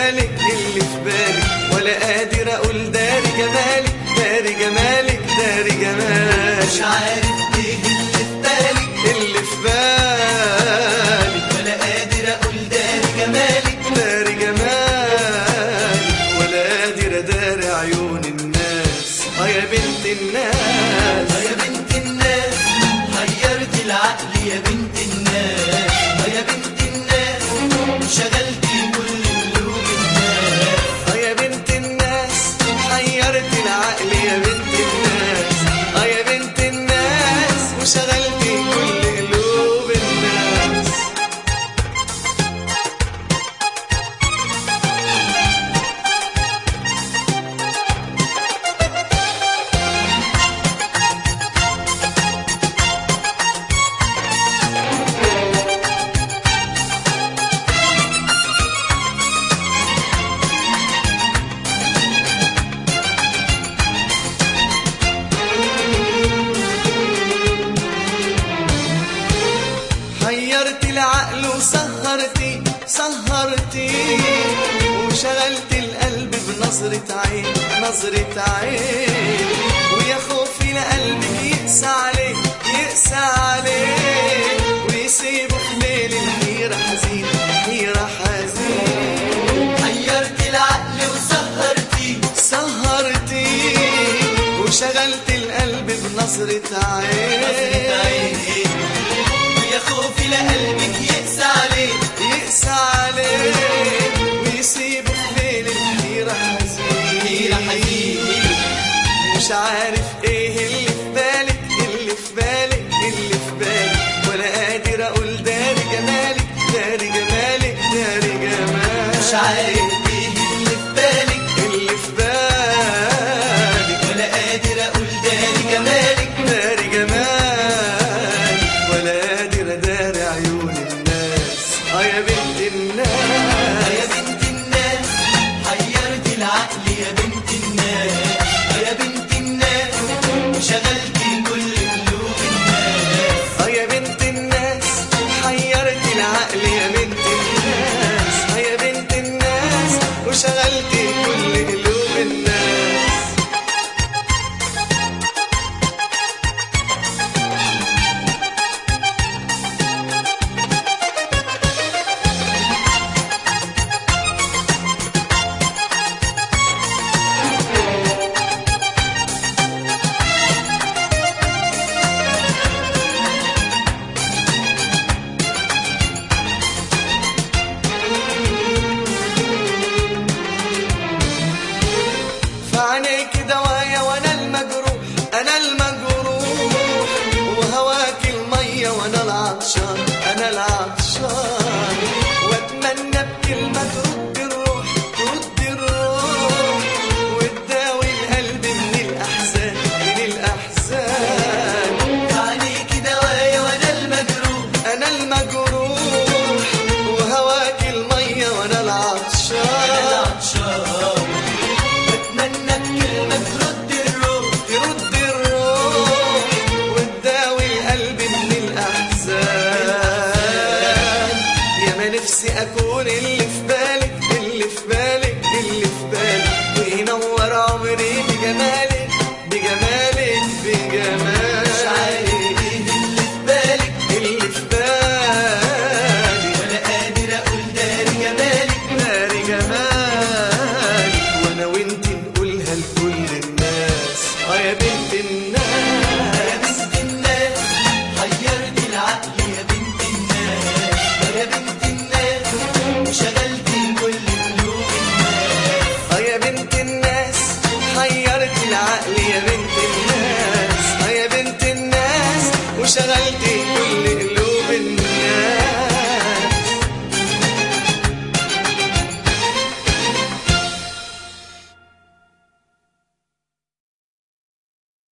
بالك اللي في بالك ولا قادر اقول داري جمالك داري جمالك داري جمالك مش عارف ايه اللي في بالك اللي في بالك ولا قادر اقول داري جمالك داري جمالك ولا قادر اداري عيون الناس اه يا بنت الناس اه يا بنت الناس حيرت العقل يا بنت الناس اه يا بنت الناس شغلتي كل قلوب الناس اه يا بنت الناس حيرت العقل يا بنت الناس اه يا بنت الناس وشغلتي كل قلوب الناس حيرت العقل وسهرتي سهرتي وشغلت القلب بنظرة عين نظرة عين ويا خوفي لقلبك يقسى عليه يقسى عليه ويسيبه في ليل الحيرة حزين حيرة حزين حيرت العقل وسهرتي سهرتي وشغلت القلب بنظرة عين عيني ويا خوفي لقلبك يقسى عليه يقسى عليه ويسيبه في ليل الحيرة حزين حيرة حزين مش عارف ايه اللي في بالك اللي في بالك اللي في بالك ولا قادر اقول داري جمالك داري جمالك داري جمالك مش عارف ايه اللي في بالك اللي في بالك ولا قادر اقول داري جمالك داري جمالك ولا قادر اداري عيون الناس اه يا بنت اه الناس يا بنت الناس حيرت العقل يا بنت الناس اه يا بنت الناس وشغلتي كل قلوب الناس اه يا بنت الناس حيرت العقل يا بنت الناس اه يا بنت الناس وشغلت كل قلوب الناس فعينيك دوايا وانا المجروح انا المجروح وهواك المية وانا العطشان انا العطشان واتمنى بكلمة ترد الروح ترد الروح وتداوي القلب من الاحزان من الاحزان عليك دوايا وانا المجروح انا المجروح وهواك المية وانا العطشان العطشان بتمنى بكلمة ترد الروح ترد الروح وتداوي القلب من الأحزان يا ما نفسي أكون اللي في بالك اللي في بالك اللي في بالك وينور عمري بجمالك بجمالك بجمالك مش عارف ايه اللي في بالك اللي في بالي ولا قادر اقول داري جمالك ناري جمالك وانا وانت نقولها لكل الناس اه يا بنت الناس يا بنت الناس حيرت العقل يا بنت الناس يا بنت الناس وشغلتي كل قلوب الناس اه يا بنت الناس حيرت العقل يا بنت الناس اه يا بنت الناس وشغلتي